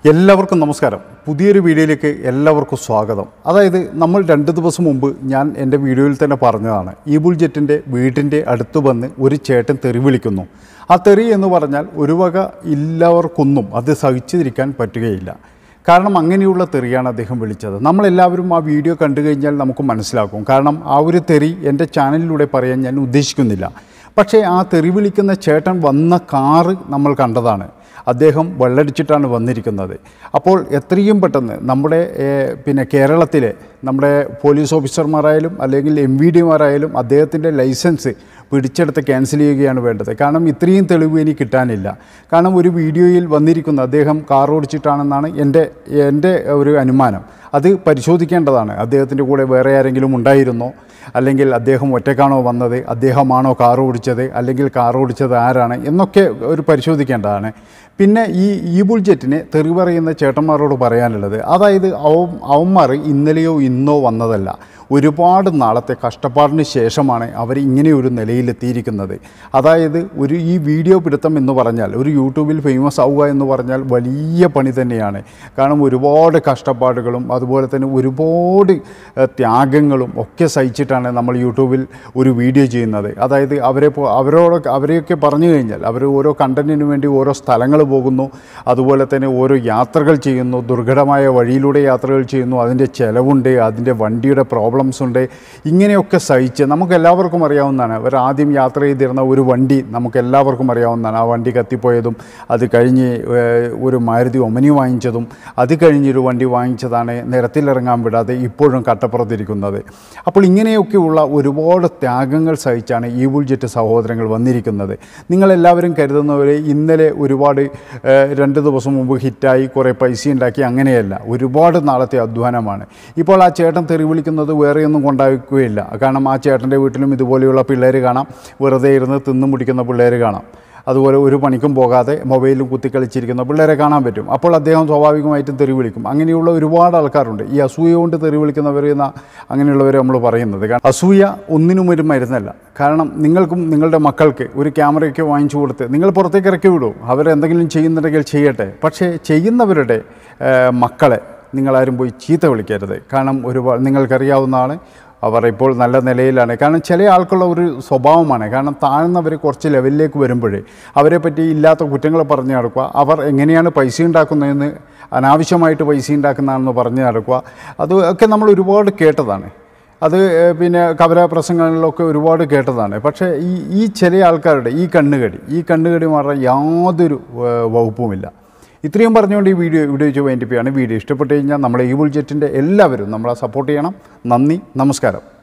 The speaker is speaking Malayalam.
എല്ലാവർക്കും നമസ്കാരം പുതിയൊരു വീഡിയോയിലേക്ക് എല്ലാവർക്കും സ്വാഗതം അതായത് നമ്മൾ രണ്ട് ദിവസം മുമ്പ് ഞാൻ എൻ്റെ വീഡിയോയിൽ തന്നെ പറഞ്ഞതാണ് ഈ ബുൾജെറ്റിൻ്റെ വീട്ടിൻ്റെ അടുത്ത് വന്ന് ഒരു ചേട്ടൻ തെറി വിളിക്കുന്നു ആ തെറി എന്ന് പറഞ്ഞാൽ ഒരു വക എല്ലാവർക്കൊന്നും അത് സഹിച്ചിരിക്കാൻ പറ്റുകയില്ല കാരണം അങ്ങനെയുള്ള തെറിയാണ് അദ്ദേഹം വിളിച്ചത് നമ്മളെല്ലാവരും ആ വീഡിയോ കണ്ടു കഴിഞ്ഞാൽ നമുക്ക് മനസ്സിലാക്കും കാരണം ആ ഒരു തെറി എൻ്റെ ചാനലിലൂടെ പറയാൻ ഞാൻ ഉദ്ദേശിക്കുന്നില്ല പക്ഷേ ആ തെറി വിളിക്കുന്ന ചേട്ടൻ വന്ന കാറ് നമ്മൾ കണ്ടതാണ് അദ്ദേഹം വെള്ളടിച്ചിട്ടാണ് വന്നിരിക്കുന്നത് അപ്പോൾ എത്രയും പെട്ടെന്ന് നമ്മുടെ ഏഹ്, പിന്നെ കേരളത്തിലെ നമ്മുടെ പോലീസ് ഓഫീസർമാരായാലും അല്ലെങ്കിൽ എം വി ഡിമാരായാലും അദ്ദേഹത്തിൻ്റെ ലൈസൻസ് പിടിച്ചെടുത്ത് ക്യാൻസൽ ചെയ്യുകയാണ് വേണ്ടത് കാരണം ഇത്രയും തെളിവ് ഇനി കിട്ടാനില്ല കാരണം ഒരു വീഡിയോയിൽ വന്നിരിക്കുന്ന അദ്ദേഹം കാർ ഓടിച്ചിട്ടാണെന്നാണ് എൻ്റെ എൻ്റെ ഒരു അനുമാനം അത് പരിശോധിക്കേണ്ടതാണ് അദ്ദേഹത്തിൻ്റെ കൂടെ വേറെ ആരെങ്കിലും ഉണ്ടായിരുന്നോ അല്ലെങ്കിൽ അദ്ദേഹം ഒറ്റക്കാണോ വന്നത് അദ്ദേഹമാണോ കാർ ഓടിച്ചത് അല്ലെങ്കിൽ കാർ ഓടിച്ചത് ആരാണ് എന്നൊക്കെ ഒരു പരിശോധിക്കേണ്ടതാണ് പിന്നെ ഈ ഈ ബുൾജെറ്റിനെ തെറി പറയുന്ന ചേട്ടന്മാരോട് പറയാനുള്ളത് അതായത് അവ അവന്മാർ ഇന്നലെയോ ഇന്നോ വന്നതല്ല ഒരുപാട് നാളത്തെ കഷ്ടപ്പാടിന് ശേഷമാണ് അവർ ഇങ്ങനെ ഒരു നിലയിലെത്തിയിരിക്കുന്നത് അതായത് ഒരു ഈ വീഡിയോ പിടുത്തം എന്ന് പറഞ്ഞാൽ ഒരു യൂട്യൂബിൽ ഫേമസ് ആവുക എന്ന് പറഞ്ഞാൽ വലിയ പണി തന്നെയാണ് കാരണം ഒരുപാട് കഷ്ടപ്പാടുകളും അതുപോലെ തന്നെ ഒരുപാട് ഏഹ്, ത്യാഗങ്ങളും ഒക്കെ സഹിച്ചിട്ടാണ് നമ്മൾ യൂട്യൂബിൽ ഒരു വീഡിയോ ചെയ്യുന്നത് അതായത് അവരെ പോ- അവരോട് അവരെയൊക്കെ പറഞ്ഞു കഴിഞ്ഞാൽ അവർ ഓരോ കണ്ടൻറ്റിന് വേണ്ടി ഓരോ സ്ഥലങ്ങൾ പോകുന്നു അതുപോലെ തന്നെ ഓരോ യാത്രകൾ ചെയ്യുന്നു ദുർഘടമായ വഴിയിലൂടെ യാത്രകൾ ചെയ്യുന്നു അതിൻ്റെ ചിലവുണ്ട് അതിൻ്റെ വണ്ടിയുടെ പ്രോബ്ലംസ് ഉണ്ട് ഇങ്ങനെയൊക്കെ സഹിച്ച് നമുക്ക് എല്ലാവർക്കും അറിയാവുന്നതാണ് അവർ ആദ്യം യാത്ര ചെയ്തിരുന്ന ഒരു വണ്ടി നമുക്ക് എല്ലാവർക്കും അറിയാവുന്നതാണ് ആ വണ്ടി കത്തിപ്പോയതും അത് കഴിഞ്ഞ് ഏഹ്, ഒരു മാരുതി ഒമനി വാങ്ങിച്ചതും അത് കഴിഞ്ഞൊരു വണ്ടി വാങ്ങിച്ചതാണ് നിരത്തിലിറങ്ങാൻ വിടാതെ ഇപ്പോഴും കട്ടപ്പുറത്തിരിക്കുന്നത് അപ്പോൾ ഇങ്ങനെയൊക്കെയുള്ള ഒരുപാട് ത്യാഗങ്ങൾ സഹിച്ചാണ് ഈ ബുൾജെറ്റ് സഹോദരങ്ങൾ വന്നിരിക്കുന്നത് നിങ്ങളെല്ലാവരും കരുതുന്നവരെ ഇന്നലെ ഒരുപാട് ഏഹ്, രണ്ട് ദിവസം മുമ്പ് ഹിറ്റായി കുറേ പൈസ ഉണ്ടാക്കി അങ്ങനെയല്ല ഒരുപാട് നാളത്തെ അധ്വാനമാണ് ഇപ്പോൾ ആ ചേട്ടൻ തെറി വിളിക്കുന്നത് വേറെയൊന്നും കൊണ്ടാക്കുകയില്ല കാരണം ആ ചേട്ടൻ്റെ വീട്ടിലും ഇതുപോലെയുള്ള പിള്ളേർ കാണാം വെറുതെ ഇരുന്ന് തിന്നും മുടിക്കുന്ന പിള്ളേർ കാണാം അതുപോലെ ഒരു പണിക്കും പോകാതെ മൊബൈലും കുത്തിക്കളിച്ചിരിക്കുന്ന പിള്ളേരെ കാണാൻ പറ്റും അപ്പോൾ അദ്ദേഹം സ്വാഭാവികമായിട്ടും തെറി വിളിക്കും അങ്ങനെയുള്ള ഒരുപാട് ആൾക്കാരുണ്ട് ഈ അസൂയ കൊണ്ട് തെറി വിളിക്കുന്നവർ എന്ന അങ്ങനെയുള്ളവരെ നമ്മൾ പറയുന്നത് കാരണം അസൂയ ഒന്നിനും ഒരു മരുന്നല്ല കാരണം നിങ്ങൾക്കും നിങ്ങളുടെ മക്കൾക്ക് ഒരു ക്യാമറയൊക്കെ വാങ്ങിച്ചു കൊടുത്ത് നിങ്ങൾ പുറത്തേക്ക് ഇറക്കി വിടൂ അവരെന്തെങ്കിലും ചെയ്യുന്നുണ്ടെങ്കിൽ ചെയ്യട്ടെ പക്ഷേ ചെയ്യുന്നവരുടെ ഏഹ്, മക്കളെ നിങ്ങളാരും പോയി ചീത്ത വിളിക്കരുത് കാരണം ഒരുപാട് നിങ്ങൾക്കറിയാവുന്നതാണ് അവർ ഇപ്പോൾ നല്ല നിലയിലാണ് കാരണം ചില ആൾക്കുള്ള ഒരു സ്വഭാവമാണ് കാരണം താഴ്ന്നവർ കുറച്ച് ലെവലിലേക്ക് വരുമ്പോഴേ അവരെ പറ്റി ഇല്ലാത്ത കുറ്റങ്ങൾ പറഞ്ഞു നടക്കുക അവർ എങ്ങനെയാണ് പൈസ ഉണ്ടാക്കുന്നതെന്ന് അനാവശ്യമായിട്ട് പൈസ ഉണ്ടാക്കുന്നതാണെന്ന് പറഞ്ഞു നടക്കുക അത് ഒക്കെ നമ്മൾ ഒരുപാട് കേട്ടതാണ് അത് ഏഹ്, പിന്നെ കവല പ്രസംഗങ്ങളിലൊക്കെ ഒരുപാട് കേട്ടതാണ് പക്ഷേ ഈ ഈ ചില ആൾക്കാരുടെ ഈ കണ്ണുകടി ഈ കണ്ണുകടി മാറാൻ യാതൊരു ഏഹ്, വകുപ്പുമില്ല ഇത്രയും പറഞ്ഞുകൊണ്ട് ഈ വീഡിയോ ഇവിടെ വെച്ച് വേണ്ടിപ്പോയാണ് വീഡിയോ ഇഷ്ടപ്പെട്ട് കഴിഞ്ഞാൽ നമ്മളെ ഈ ബുൾജെറ്റിൻ്റെ എല്ലാവരും നമ്മളെ സപ്പോർട്ട് ചെയ്യണം നന്ദി നമസ്കാരം